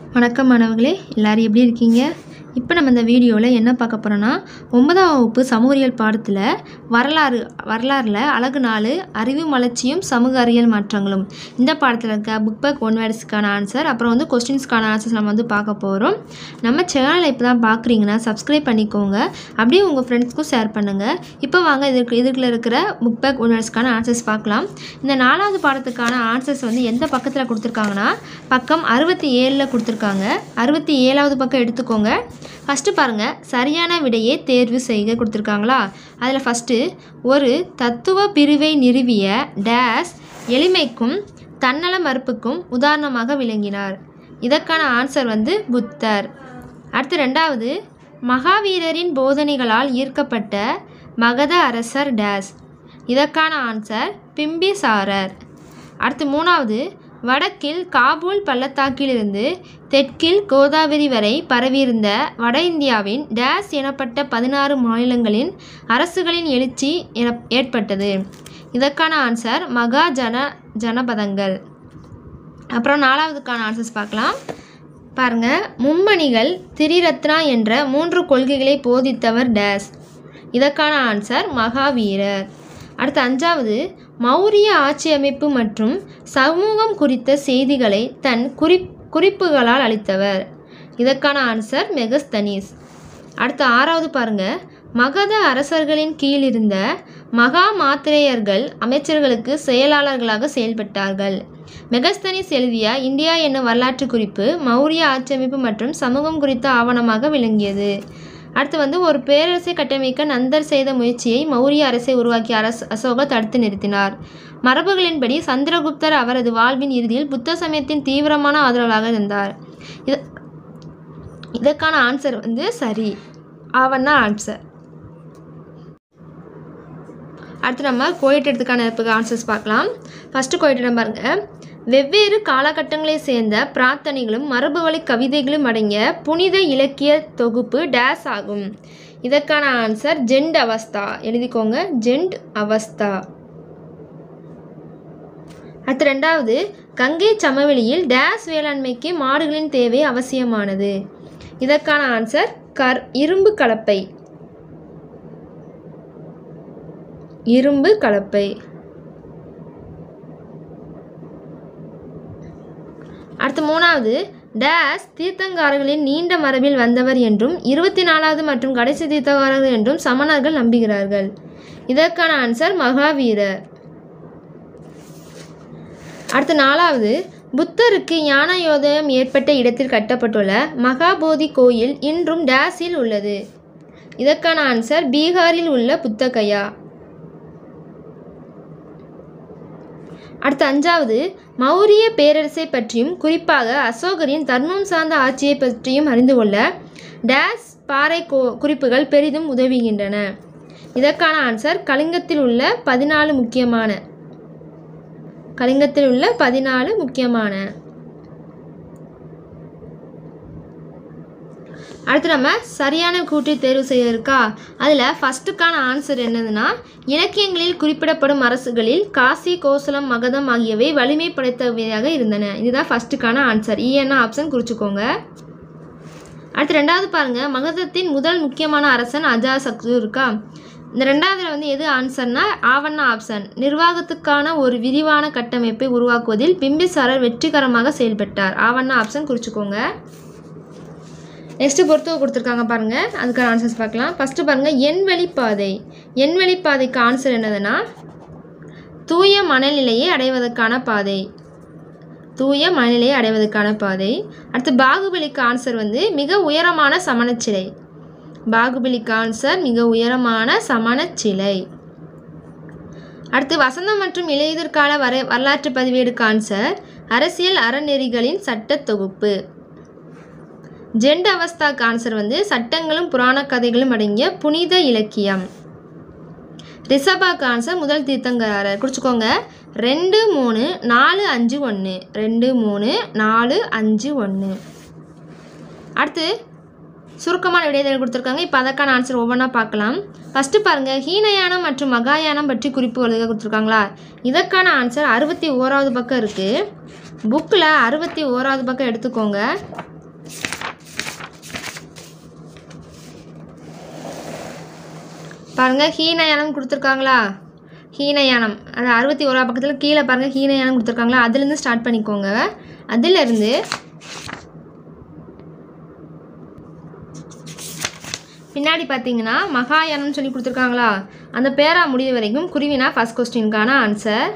வணக்கம் மாணவர்களே எல்லாரும் எப்படி இருக்கீங்க இப்போ நம்ம இந்த வீடியோவில் என்ன பார்க்க போகிறோன்னா ஒன்பதாம் வகுப்பு சமூகவியல் பாடத்தில் வரலாறு வரலாறில் அழகு நாலு அறிவு மலர்ச்சியும் சமூக அறிவியல் மாற்றங்களும் இந்த பாடத்தில் இருக்க புக் பேக் ஒன் வேர்ட்ஸ்க்கான ஆன்சர் அப்புறம் வந்து கொஸ்டின்ஸ்க்கான ஆன்சர்ஸ் நம்ம வந்து பார்க்க போகிறோம் நம்ம சேனலை இப்போ தான் பார்க்குறீங்கன்னா சப்ஸ்கிரைப் பண்ணிக்கோங்க அப்படியே உங்கள் ஃப்ரெண்ட்ஸ்க்கும் ஷேர் பண்ணுங்கள் இப்போ வாங்க இதுக்கு இதுக்குள்ள இருக்கிற புக் பேக் ஒன் வேர்ட்ஸ்க்கான ஆன்சர்ஸ் பார்க்கலாம் இந்த நாலாவது பாடத்துக்கான ஆன்சர்ஸ் வந்து எந்த பக்கத்தில் கொடுத்துருக்காங்கன்னா பக்கம் அறுபத்தி ஏழில் கொடுத்துருக்காங்க அறுபத்தி ஏழாவது பக்கம் எடுத்துக்கோங்க ஃபஸ்ட்டு பாருங்கள் சரியான விடையை தேர்வு செய்க கொடுத்துருக்காங்களா அதில் ஃபஸ்ட்டு ஒரு தத்துவ பிரிவை நிறுவிய டேஸ் எளிமைக்கும் தன்னல மறுப்புக்கும் உதாரணமாக விளங்கினார் இதற்கான ஆன்சர் வந்து புத்தர் அடுத்து ரெண்டாவது மகாவீரரின் போதனைகளால் ஈர்க்கப்பட்ட மகத அரசர் டேஸ் இதற்கான ஆன்சர் பிம்பிசாரர் அடுத்து மூணாவது வடக்கில் காபூல் பள்ளத்தாக்கிலிருந்து தெற்கில் கோதாவரி வரை பரவியிருந்த வட இந்தியாவின் டேஸ் எனப்பட்ட பதினாறு மாநிலங்களின் அரசுகளின் எழுச்சி என ஏற்பட்டது இதற்கான ஆன்சர் மகா ஜன ஜனபதங்கள் அப்புறம் நாலாவதுக்கான ஆன்சர்ஸ் பார்க்கலாம் பாருங்க மும்மணிகள் திரிரத்னா என்ற மூன்று கொள்கைகளை போதித்தவர் டேஸ் இதற்கான ஆன்சர் மகாவீரர் அடுத்து அஞ்சாவது மௌரிய ஆட்சி அமைப்பு மற்றும் சமூகம் குறித்த செய்திகளை தன் குறிப் குறிப்புகளால் அளித்தவர் இதற்கான ஆன்சர் மெகஸ்தனீஸ் அடுத்து ஆறாவது பாருங்க மகத அரசர்களின் கீழ் இருந்த மகா மாத்திரேயர்கள் அமைச்சர்களுக்கு செயலாளர்களாக செயல்பட்டார்கள் மெகஸ்தனிஸ் எழுதிய இந்தியா என்னும் வரலாற்று குறிப்பு மௌரிய ஆட்சி அமைப்பு மற்றும் சமூகம் குறித்த ஆவணமாக விளங்கியது அடுத்து வந்து ஒரு பேரரசை கட்டமைக்க நந்தர் செய்த முயற்சியை மௌரிய அரசை உருவாக்கிய அரச அசோகர் தடுத்து நிறுத்தினார் மரபுகளின்படி சந்திரகுப்தர் அவரது வாழ்வின் இறுதியில் புத்த சமயத்தின் தீவிரமான ஆதரவாளராக இருந்தார் இது இதற்கான ஆன்சர் வந்து சரி ஆவன்னா ஆன்சர் அடுத்து நம்ம கோயிட்டத்துக்கான ஆன்சர்ஸ் பார்க்கலாம் ஃபஸ்ட்டு கோயிட்டிடம் பாருங்கள் வெவ்வேறு காலகட்டங்களை சேர்ந்த பிரார்த்தனைகளும் மரபுவழி கவிதைகளும் அடங்கிய புனித இலக்கிய தொகுப்பு டேஸ் ஆகும் இதற்கான ஆன்சர் ஜெண்ட் அவஸ்தா எழுதிக்கோங்க ஜெண்ட் அவஸ்தா அடுத்து ரெண்டாவது கங்கை சமவெளியில் டேஸ் வேளாண்மைக்கு மாடுகளின் தேவை அவசியமானது இதற்கான ஆன்சர் கர் இரும்பு கலப்பை இரும்பு கலப்பை அடுத்து மூணாவது டேஸ் தீர்த்தங்காரர்களின் நீண்ட மரபில் வந்தவர் என்றும் இருபத்தி நாலாவது மற்றும் கடைசி தீர்த்தங்காரர்கள் என்றும் சமணர்கள் நம்புகிறார்கள் இதற்கான ஆன்சர் மகாவீரர் அடுத்து நாலாவது புத்தருக்கு ஞான யோதயம் ஏற்பட்ட இடத்தில் கட்டப்பட்டுள்ள மகாபோதி கோயில் இன்றும் டேஸில் உள்ளது இதற்கான ஆன்சர் பீகாரில் உள்ள புத்தகயா அடுத்து அஞ்சாவது மௌரிய பேரரசை பற்றியும் குறிப்பாக அசோகரின் தர்மம் சார்ந்த ஆட்சியை பற்றியும் அறிந்து கொள்ள டேஸ் பாறை கோ குறிப்புகள் பெரிதும் உதவுகின்றன இதற்கான ஆன்சர் கலிங்கத்தில் உள்ள பதினாலு முக்கியமான கலிங்கத்தில் உள்ள பதினாலு முக்கியமான அடுத்து நம்ம சரியான கூட்டை தேர்வு செய்ய இருக்கா அதில் ஃபஸ்ட்டுக்கான ஆன்சர் என்னதுன்னா இலக்கியங்களில் குறிப்பிடப்படும் அரசுகளில் காசி கோசலம் மகதம் ஆகியவை வலிமை படைத்தவையாக இருந்தன இதுதான் ஃபஸ்ட்டுக்கான ஆன்சர் இஎன்ன ஆப்ஷன் குறிச்சிக்கோங்க அடுத்து ரெண்டாவது பாருங்கள் மகதத்தின் முதல் முக்கியமான அரசன் அஜாசக்து இருக்கா இந்த ரெண்டாவதுல வந்து எது ஆன்சர்னா ஆவண்ணா ஆப்ஷன் நிர்வாகத்துக்கான ஒரு விரிவான கட்டமைப்பை உருவாக்குவதில் பிம்பிசாரர் வெற்றிகரமாக செயல்பட்டார் ஆவண்ணா ஆப்ஷன் குறிச்சிக்கோங்க நெக்ஸ்ட்டு பொறுத்து கொடுத்துருக்காங்க பாருங்கள் அதுக்கான ஆன்சர்ஸ் பார்க்கலாம் ஃபஸ்ட்டு பாருங்கள் எண் வழிப்பாதை எண் வழிப்பாதைக்கு ஆன்சர் என்னதுன்னா தூய மனநிலையை அடைவதற்கான பாதை தூய மனநிலையை அடைவதற்கான பாதை அடுத்து பாகுபலிக்கு ஆன்சர் வந்து மிக உயரமான சமணச்சிலை பாகுபலிக்கு ஆன்சர் மிக உயரமான சமணச்சிலை அடுத்து வசந்தம் மற்றும் இலையுதிர்கால வர வரலாற்று பதிவேடுக்கு ஆன்சர் அரசியல் அறநெறிகளின் சட்ட தொகுப்பு ஜெண்ட் அவஸ்தாக்கு ஆன்சர் வந்து சட்டங்களும் புராண கதைகளும் அடங்கிய புனித இலக்கியம் ரிஷபாக்கு ஆன்சர் முதல் தீர்த்தங்கராரர் குறிச்சிக்கோங்க ரெண்டு மூணு நாலு அஞ்சு ஒன்று ரெண்டு மூணு நாலு அஞ்சு ஒன்று அடுத்து சுருக்கமான விடைதல் கொடுத்துருக்காங்க இப்போ அதற்கான ஆன்சர் ஒவ்வொன்றா பார்க்கலாம் ஃபஸ்ட்டு பாருங்கள் ஹீனயானம் மற்றும் மகாயானம் பற்றி குறிப்பு எழுத கொடுத்துருக்காங்களா இதற்கான ஆன்சர் அறுபத்தி ஓராவது பக்கம் இருக்குது புக்கில் அறுபத்தி ஓராவது பக்கம் எடுத்துக்கோங்க பாருங்கள் ஹீனயானம் கொடுத்துருக்காங்களா ஹீனயானம் அது அறுபத்தி ஓரா பக்கத்தில் கீழே பாருங்கள் ஹீனயானம் கொடுத்துருக்காங்களா அதுலேருந்து ஸ்டார்ட் பண்ணிக்கோங்க அதிலிருந்து பின்னாடி பார்த்தீங்கன்னா மகாயானம்னு சொல்லி கொடுத்துருக்காங்களா அந்த பேரா முடிவு வரைக்கும் குருவினா ஃபஸ்ட் கொஸ்டினுக்கான ஆன்சர்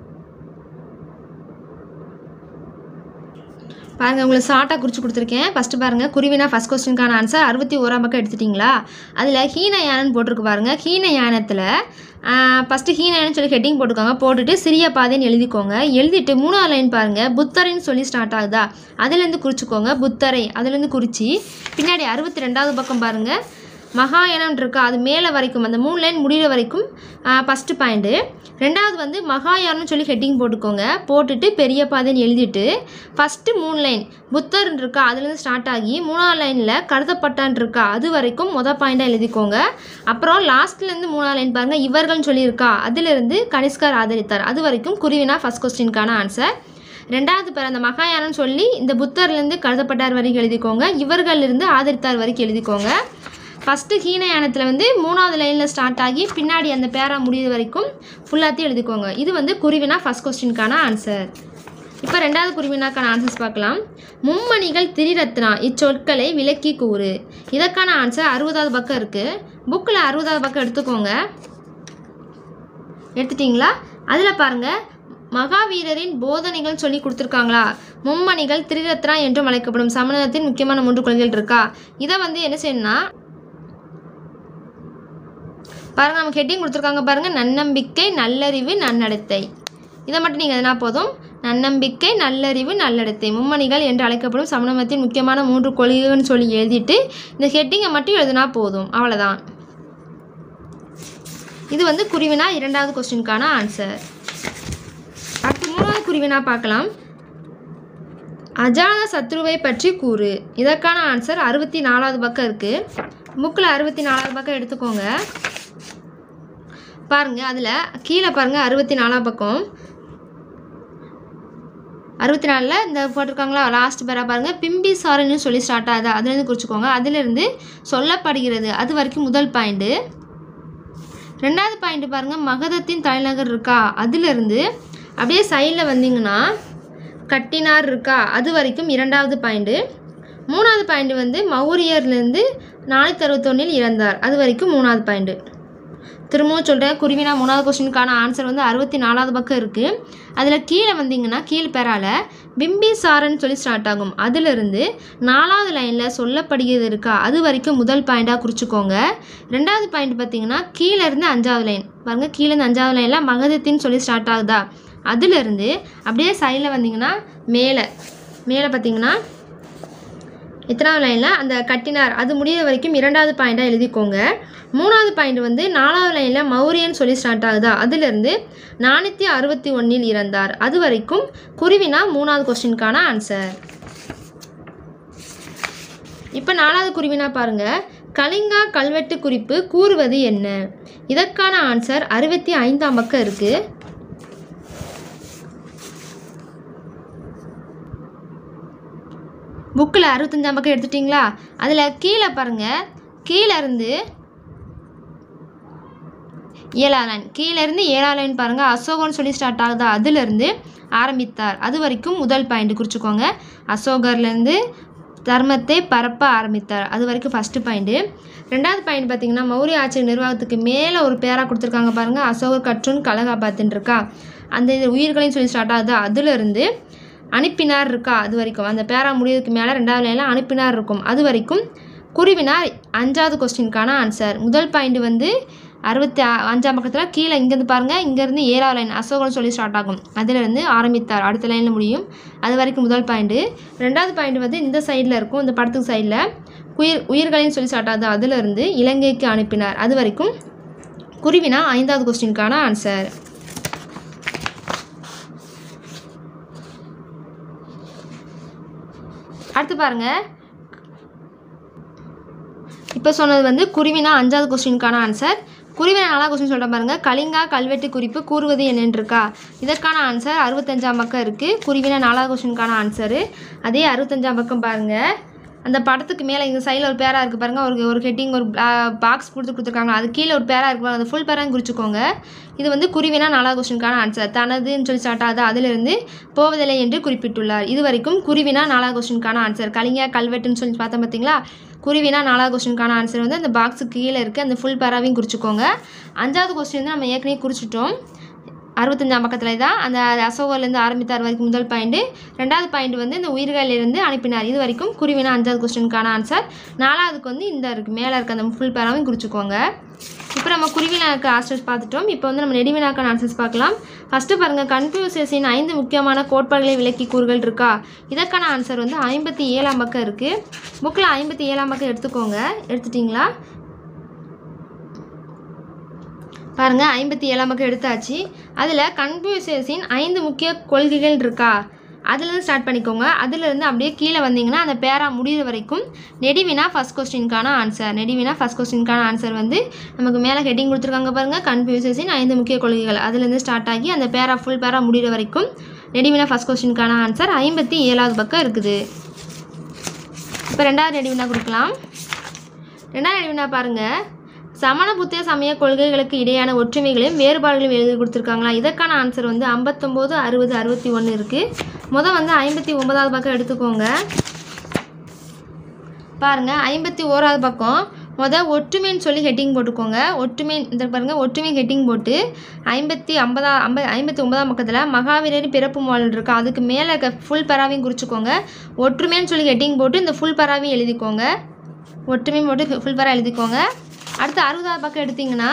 பாருங்கள் உங்களுக்கு ஷார்ட்டாக குறித்து கொடுத்துருக்கேன் ஃபஸ்ட்டு பாருங்கள் குருவினா ஃபஸ்ட் கொஸ்டினுக்கான ஆன்சர் அறுபத்தி ஓராம் பக்கம் எடுத்துட்டிங்களா அதில் ஹீனயானன்னு போட்டிருக்கு பாருங்கள் ஹீனயானத்தில் ஃபஸ்ட்டு ஹீனயானு சொல்லி ஹெட்டிங் போட்டுக்கோங்க போட்டுட்டு சிறிய பாதைன்னு எழுதிக்கோங்க எழுதிட்டு மூணாவது லைன் பாருங்கள் புத்தரைன்னு சொல்லி ஸ்டார்ட் ஆகுதா அதுலேருந்து குறிச்சிக்கோங்க புத்தரை அதுலேருந்து குறிச்சி பின்னாடி அறுபத்தி ரெண்டாவது பக்கம் பாருங்கள் மகாயானம் இருக்கா அது மேலே வரைக்கும் அந்த மூணு லைன் முடிகிற வரைக்கும் ஃபஸ்ட்டு பாயிண்ட்டு ரெண்டாவது வந்து மகாயானம்னு சொல்லி ஹெட்டிங் போட்டுக்கோங்க போட்டுட்டு பெரிய பாதைன்னு எழுதிட்டு ஃபஸ்ட்டு மூணு லைன் புத்தர் இருக்கா அதுலேருந்து ஸ்டார்ட் ஆகி மூணாவது லைனில் கருதப்பட்டான் இருக்கா அது வரைக்கும் மொதல் பாயிண்டாக எழுதிக்கோங்க அப்புறம் லாஸ்ட்லேருந்து மூணாவது லைன் பாருங்கள் இவர்கள்னு சொல்லியிருக்கா அதிலிருந்து கனிஷ்கர் ஆதரித்தார் அது வரைக்கும் குருவினா ஃபஸ்ட் கொஸ்டினுக்கான ஆன்சர் ரெண்டாவது பேர் அந்த மகாயானம்னு சொல்லி இந்த புத்தர்லேருந்து கருதப்பட்டார் வரைக்கும் எழுதிக்கோங்க இவர்களிருந்து ஆதரித்தார் வரைக்கும் எழுதிக்கோங்க ஃபஸ்ட்டு ஹீனயானத்தில் வந்து மூணாவது லைனில் ஸ்டார்ட் ஆகி பின்னாடி அந்த பேரா முடியுது வரைக்கும் ஃபுல்லாத்தையும் எழுதிக்கோங்க இது வந்து குருவினா ஃபஸ்ட் கொஸ்டினுக்கான ஆன்சர் இப்போ ரெண்டாவது குருவினாக்கான ஆன்சர்ஸ் பார்க்கலாம் மும்மணிகள் திரிரத்னா இச்சொற்களை விளக்கி கூறு இதற்கான ஆன்சர் அறுபதாவது பக்கம் இருக்குது புக்கில் அறுபதாவது பக்கம் எடுத்துக்கோங்க எடுத்துட்டிங்களா அதில் பாருங்கள் மகாவீரரின் போதனைகள் சொல்லி கொடுத்துருக்காங்களா மும்மணிகள் திரிரத்னா என்றும் அழைக்கப்படும் சமணத்தின் முக்கியமான மூன்று கொள்கைகள் இருக்கா இதை வந்து என்ன செய்யணும்னா பாருங்க நமக்கு ஹெட்டிங் கொடுத்துருக்காங்க பாருங்க நன்னம்பிக்கை நல்லறிவு நன்னடத்தை இதை மட்டும் நீங்கள் எதனா போதும் நன்னம்பிக்கை நல்லறிவு நல்லடத்தை மும்மணிகள் என்று அழைக்கப்படும் சமணமத்தின் முக்கியமான மூன்று கொள்கைகள்னு சொல்லி எழுதிட்டு இந்த ஹெட்டிங்கை மட்டும் எழுதினா போதும் அவ்வளோதான் இது வந்து குருவினா இரண்டாவது கொஸ்டினுக்கான ஆன்சர் அடுத்து மூணாவது குருவினா பார்க்கலாம் அஜாத சத்ருவை பற்றி கூறு இதற்கான ஆன்சர் அறுபத்தி நாலாவது பக்கம் இருக்குது புக்கில் அறுபத்தி நாலாவது பக்கம் எடுத்துக்கோங்க பாருங்கள் அதில் கீழே பாருங்கள் அறுபத்தி நாலாம் பக்கம் அறுபத்தி நாலில் இந்த போட்டிருக்காங்களா லாஸ்ட் பேரா பாருங்கள் பிம்பிசாரன்னு சொல்லி ஸ்டார்ட் ஆகுது அதுலேருந்து குறிச்சிக்கோங்க அதிலிருந்து சொல்லப்படுகிறது அது வரைக்கும் முதல் பாயிண்ட்டு ரெண்டாவது பாயிண்ட் பாருங்கள் மகதத்தின் தலைநகர் இருக்கா அதிலிருந்து அப்படியே சைடில் வந்தீங்கன்னா கட்டினார் இருக்கா அது வரைக்கும் இரண்டாவது பாயிண்ட்டு மூணாவது பாயிண்ட் வந்து மௌரியர்லேருந்து நானூற்றி அறுபத்தொன்னில் இறந்தார் அது வரைக்கும் மூணாவது பாயிண்ட்டு திரும்பவும் சொல்கிறேன் குருவினா மூணாவது கொஸ்டினுக்கான ஆன்சர் வந்து அறுபத்தி நாலாவது பக்கம் இருக்குது அதில் கீழே வந்தீங்கன்னா கீழ் பெறால பிம்பிசாரன்னு சொல்லி ஸ்டார்ட் ஆகும் அதிலிருந்து நாலாவது லைனில் சொல்லப்படுகிறது இருக்கா அது வரைக்கும் முதல் பாயிண்டாக குறிச்சிக்கோங்க ரெண்டாவது பாயிண்ட் பார்த்தீங்கன்னா கீழே இருந்து அஞ்சாவது லைன் பாருங்கள் கீழேருந்து அஞ்சாவது லைனில் மகதத்தின்னு சொல்லி ஸ்டார்ட் ஆகுதா அதிலிருந்து அப்படியே சைடில் வந்தீங்கன்னா மேலே மேலே பார்த்தீங்கன்னா எத்தனாவது லைனில் அந்த கட்டினார் அது முடியிற வரைக்கும் இரண்டாவது பாயிண்டாக எழுதிக்கோங்க மூணாவது பாயிண்ட் வந்து நாலாவது லைனில் மௌரியன்னு சொல்லி ஸ்டார்ட் ஆகுதா அதிலிருந்து நானூற்றி அறுபத்தி ஒன்றில் இறந்தார் அது வரைக்கும் குருவினா மூணாவது கொஸ்டினுக்கான ஆன்சர் இப்போ நாலாவது குருவினா பாருங்கள் கலிங்கா கல்வெட்டு குறிப்பு கூறுவது என்ன இதற்கான ஆன்சர் அறுபத்தி ஐந்தாம் பக்கம் இருக்குது புக்கில் அறுபத்தஞ்சாம் பக்கம் எடுத்துட்டிங்களா அதில் கீழே பாருங்கள் கீழே இருந்து ஏழாம் லைன் கீழே இருந்து ஏழாம் லைன் பாருங்கள் அசோகன்னு சொல்லி ஸ்டார்ட் ஆகுதா அதுலேருந்து ஆரம்பித்தார் அது வரைக்கும் முதல் பாயிண்ட் குறிச்சிக்கோங்க அசோகர்லேருந்து தர்மத்தை பரப்ப ஆரம்பித்தார் அது வரைக்கும் ஃபஸ்ட்டு பாயிண்ட்டு ரெண்டாவது பாயிண்ட் பார்த்தீங்கன்னா மௌரிய ஆட்சி நிர்வாகத்துக்கு மேலே ஒரு பேராக கொடுத்துருக்காங்க பாருங்கள் அசோகர் கற்றுன் கலகாபாத்துன்னு இருக்கா அந்த இது உயிர்களையும் சொல்லி ஸ்டார்ட் ஆகுதா அதுலேருந்து அனுப்பினார் இருக்கா அது வரைக்கும் அந்த பேரா முடியறதுக்கு மேலே ரெண்டாவது லைனில் அனுப்பினார் இருக்கும் அது வரைக்கும் குருவினார் அஞ்சாவது கொஸ்டினுக்கான ஆன்சர் முதல் பாயிண்ட் வந்து அறுபத்தி ஆ- அஞ்சாம் பக்கத்தில் கீழே இங்கேருந்து பாருங்கள் இங்கேருந்து ஏழாவது லைன் அசோகன் சொல்லி ஸ்டார்ட் ஆகும் அதிலிருந்து ஆரம்பித்தார் அடுத்த லைனில் முடியும் அது வரைக்கும் முதல் பாயிண்ட்டு ரெண்டாவது பாயிண்ட் வந்து இந்த சைடில் இருக்கும் இந்த படத்துக்கு சைடில் உயிர் உயிர்களையும் சொல்லி ஸ்டார்ட் ஆகுது அதிலிருந்து இலங்கைக்கு அனுப்பினார் அது வரைக்கும் குருவினா ஐந்தாவது கொஸ்டினுக்கான ஆன்சர் அடுத்து பாருங்க இப்போ சொன்னது வந்து குருவினா அஞ்சாவது கொஸ்டினுக்கான ஆன்சர் குருவினா நாலாவது கொஸ்டின் சொல்கிறேன் பாருங்க கலிங்கா கல்வெட்டு குறிப்பு கூறுவது என்னன்னு இருக்கா இதற்கான ஆன்சர் அறுபத்தஞ்சாம் பக்கம் இருக்குது குருவினா நாலாவது கொஸ்டினுக்கான ஆன்சரு அதே அறுபத்தஞ்சாம் பக்கம் பாருங்கள் அந்த படத்துக்கு மேலே இந்த சைடில் ஒரு பேரா இருக்குது பாருங்கள் ஒரு ஒரு ஹெட்டிங் ஒரு பாக்ஸ் கொடுத்து கொடுத்துருக்காங்க அது கீழே ஒரு பேரா இருக்கு பாருங்க, அந்த ஃபுல் பேரான்னு குறிச்சிக்கோங்க இது வந்து குருவினா நாலாவது கொஸ்டினுக்கான ஆன்சர் தனதுன்னு சொல்லி ஸ்டார்ட் ஆகுது அதிலிருந்து போவதில்லை என்று குறிப்பிட்டுள்ளார் இது வரைக்கும் குருவினா நாலாவது கொஸ்டினுக்கான ஆன்சர் கலிங்க கல்வெட்டுன்னு சொல்லி பார்த்தோம் பார்த்தீங்களா குருவினா நாலாவது கொஸ்டினுக்கான ஆன்சர் வந்து அந்த பாக்ஸுக்கு கீழே இருக்குது அந்த ஃபுல் பேராவையும் குறிச்சிக்கோங்க அஞ்சாவது கொஸ்டின் வந்து நம்ம ஏற்கனவே குறிச்சிட்டோம் அறுபத்தஞ்சாம் பக்கத்தில் தான் அந்த அசோகர்லேருந்து ஆரம்பித்தார் வரைக்கும் முதல் பாயிண்ட் ரெண்டாவது பாயிண்ட் வந்து இந்த உயிர்களிலிருந்து அனுப்பினார் இது வரைக்கும் குருவினா அஞ்சாவது கொஸ்டினுக்கான ஆன்சர் நாலாவதுக்கு வந்து இந்த இருக்குது மேலே இருக்க அந்த ஃபுல் பேராவையும் குறிச்சிக்கோங்க இப்போ நம்ம குருவினாக்கு ஆன்சர்ஸ் பார்த்துட்டோம் இப்போ வந்து நம்ம நெடுவினாக்கான ஆன்சர்ஸ் பார்க்கலாம் ஃபஸ்ட்டு பாருங்கள் கன்ஃபியூசியஸின் ஐந்து முக்கியமான கோட்பாடுகளை விளக்கி கூறுகள் இருக்கா இதற்கான ஆன்சர் வந்து ஐம்பத்தி ஏழாம் பக்கம் இருக்குது புக்கில் ஐம்பத்தி ஏழாம் பக்கம் எடுத்துக்கோங்க எடுத்துட்டிங்களா பாருங்கள் ஐம்பத்தி ஏழாம் பக்கம் எடுத்தாச்சு அதில் கன்ஃபியூசியஸின் ஐந்து முக்கிய கொள்கைகள் இருக்கா அதுலேருந்து ஸ்டார்ட் பண்ணிக்கோங்க அதுலேருந்து அப்படியே கீழே வந்தீங்கன்னா அந்த பேரா முடிகிற வரைக்கும் நெடிவினா ஃபஸ்ட் கொஸ்டினுக்கான ஆன்சர் நெடிவினா ஃபஸ்ட் கொஸ்டினுக்கான ஆன்சர் வந்து நமக்கு மேலே ஹெட்டிங் கொடுத்துருக்காங்க பாருங்கள் கன்ஃபியூசியஸின் ஐந்து முக்கிய கொள்கைகள் அதுலேருந்து ஸ்டார்ட் ஆகி அந்த பேரா ஃபுல் பேரா முடிகிற வரைக்கும் நெடிவினா ஃபஸ்ட் கொஸ்டினுக்கான ஆன்சர் ஐம்பத்தி ஏழாவது பக்கம் இருக்குது இப்போ ரெண்டாவது நெடிவினா கொடுக்கலாம் ரெண்டாவது நெடிவினா பாருங்கள் சமண புத்திய சமய கொள்கைகளுக்கு இடையான ஒற்றுமைகளையும் வேறுபாடுகளையும் எழுதி கொடுத்துருக்காங்களா இதற்கான ஆன்சர் வந்து ஐம்பத்தொம்போது அறுபது அறுபத்தி ஒன்று இருக்குது மொதல் வந்து ஐம்பத்தி ஒன்பதாவது பக்கம் எடுத்துக்கோங்க பாருங்கள் ஐம்பத்தி ஓராவது பக்கம் மொதல் ஒற்றுமைன்னு சொல்லி ஹெட்டிங் போட்டுக்கோங்க ஒற்றுமை இந்த பாருங்கள் ஒற்றுமை ஹெட்டிங் போட்டு ஐம்பத்தி ஐம்பதா ஐம்ப ஐம்பத்தி ஒன்பதாம் பக்கத்தில் மகாவீரர் பிறப்பு மாடல் இருக்குது அதுக்கு மேலே இருக்க ஃபுல் பராவையும் குறிச்சிக்கோங்க ஒற்றுமைன்னு சொல்லி ஹெட்டிங் போட்டு இந்த ஃபுல் பராவையும் எழுதிக்கோங்க ஒற்றுமை போட்டு ஃபுல் பரா எழுதிக்கோங்க அடுத்து அறுபதாவது பக்கம் எடுத்திங்கன்னா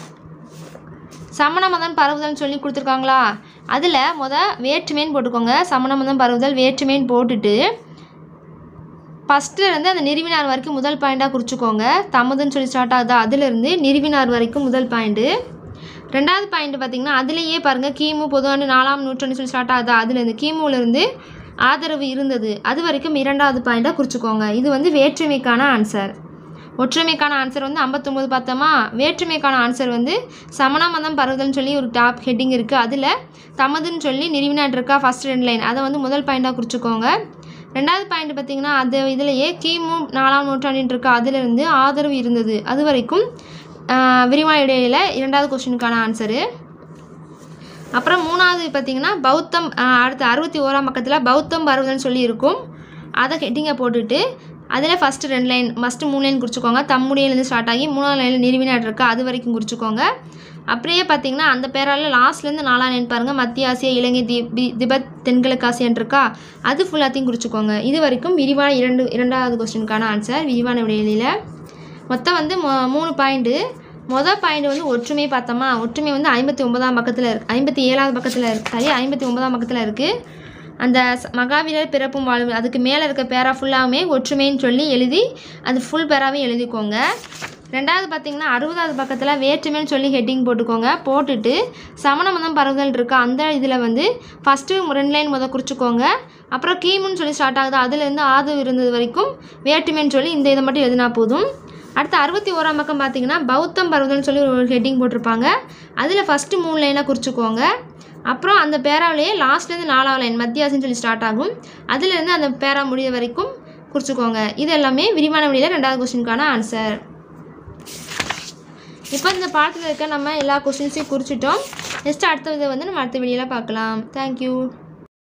சமண மதம் பரவுதல்னு சொல்லி கொடுத்துருக்காங்களா அதில் முத வேற்றுமைன்னு போட்டுக்கோங்க சமண மதம் பரவுதல் வேற்றுமைன்னு போட்டுட்டு ஃபஸ்ட்டில் இருந்து அந்த நிறுவினார் வரைக்கும் முதல் பாயிண்ட்டாக குறிச்சிக்கோங்க தமதுன்னு சொல்லி ஸ்டார்ட் ஆகுதா அதுலேருந்து நிறுவினார் வரைக்கும் முதல் பாயிண்ட்டு ரெண்டாவது பாயிண்ட் பார்த்தீங்கன்னா அதுலேயே பாருங்கள் கிமு பொதுவாண்டு நாலாம் நூற்றாண்டு சொல்லி ஸ்டார்ட் ஆகுதா அதுலேருந்து கிமுலேருந்து ஆதரவு இருந்தது அது வரைக்கும் இரண்டாவது பாயிண்ட்டாக குறிச்சிக்கோங்க இது வந்து வேற்றுமைக்கான ஆன்சர் ஒற்றுமைக்கான ஆன்சர் வந்து ஐம்பத்தொம்போது பார்த்தோமா வேற்றுமைக்கான ஆன்சர் வந்து சமண மதம் பரவுதல்னு சொல்லி ஒரு டாப் ஹெட்டிங் இருக்குது அதில் தமதுன்னு சொல்லி நிறுவினாட் இருக்கா ஃபஸ்ட் ரெண்டு லைன் அதை வந்து முதல் பாயிண்ட்டாக குறிச்சிக்கோங்க ரெண்டாவது பாயிண்ட் பார்த்தீங்கன்னா அது இதுலேயே கிமு நாலாம் நூற்றாண்டின் இருக்கா அதிலிருந்து ஆதரவு இருந்தது அது வரைக்கும் ஆஹ், விரிவான இடையில இரண்டாவது கொஸ்டினுக்கான ஆன்சரு அப்புறம் மூணாவது பார்த்தீங்கன்னா பௌத்தம் ஆஹ், அடுத்து அறுபத்தி ஓராம் பக்கத்தில் பௌத்தம் பருவதல்னு சொல்லி இருக்கும் அதை ஹெட்டிங்கை போட்டுட்டு அதில் ஃபஸ்ட்டு ரெண்டு லைன் ஃபஸ்ட்டு மூணு லைன் குறிச்சிக்கோங்க தம்முடியிலேருந்து ஸ்டார்ட் ஆகி மூணாவது லைனில் நிறுவினாட் இருக்கா அது வரைக்கும் குறிச்சிக்கோங்க அப்படியே பார்த்தீங்கன்னா அந்த பேரால் லாஸ்ட்லேருந்து நாலாம் லைன் பாருங்கள் மத்திய ஆசியா இலங்கை தி பி- திபெத் தென்கிழக்கு ஆசியான் இருக்கா அது ஃபுல்லாத்தையும் குறிச்சிக்கோங்க இது வரைக்கும் விரிவான இரண்டு இரண்டாவது கொஸ்டினுக்கான ஆன்சர் விரிவான விடையில மொத்தம் வந்து மொ மூணு பாயிண்ட்டு மொதல் பாயிண்ட் வந்து ஒற்றுமை பார்த்தோமா ஒற்றுமை வந்து ஐம்பத்தி ஒன்பதாம் பக்கத்தில் இருக்கு ஐம்பத்தி ஏழாவது பக்கத்தில் இருக்கு சரி ஐம்பத்தி ஒன்பதாம் பக்கத்தில் இருக்குது அந்த ச- மகாவீரர் பிறப்பும் வாழும் அதுக்கு மேலே இருக்க பேரா ஃபுல்லாமே ஒற்றுமைன்னு சொல்லி எழுதி அது ஃபுல் பேராவே எழுதிக்கோங்க ரெண்டாவது பார்த்தீங்கன்னா அறுபதாவது பக்கத்தில் வேற்றுமைன்னு சொல்லி ஹெட்டிங் போட்டுக்கோங்க போட்டுட்டு சமண மதம் பரவுதல் இருக்கா அந்த இதில் வந்து ஃபஸ்ட்டு ரெண்டு லைன் முத குறிச்சிக்கோங்க அப்புறம் கீமுன்னு சொல்லி ஸ்டார்ட் ஆகுது அதுலேருந்து ஆதரவு இருந்தது வரைக்கும் வேற்றுமைன்னு சொல்லி இந்த இதை மட்டும் எழுதினா போதும் அடுத்து அறுபத்தி ஓராம் பக்கம் பார்த்தீங்கன்னா பௌத்தம் பருவதல்னு சொல்லி ஒரு ஹெட்டிங் போட்டிருப்பாங்க அதில் ஃபஸ்ட்டு மூணு லைனாக குறிச்சிக்கோங்க அப்புறம் அந்த பேராவிலேயே லாஸ்ட்லேருந்து நாலாவது லைன் மத்தியாசன்னு சொல்லி ஸ்டார்ட் ஆகும் அதுலேருந்து அந்த பேரா முடிய வரைக்கும் குறிச்சிக்கோங்க இது எல்லாமே விரிவான வழியில் ரெண்டாவது கொஸ்டினுக்கான ஆன்சர் இப்போ இந்த பாடத்தில் இருக்க நம்ம எல்லா கொஸ்டின்ஸையும் குறிச்சிட்டோம் நெக்ஸ்ட் அடுத்த இதை வந்து நம்ம அடுத்த வீடியோவில் பார்க்கலாம் தேங்க்யூ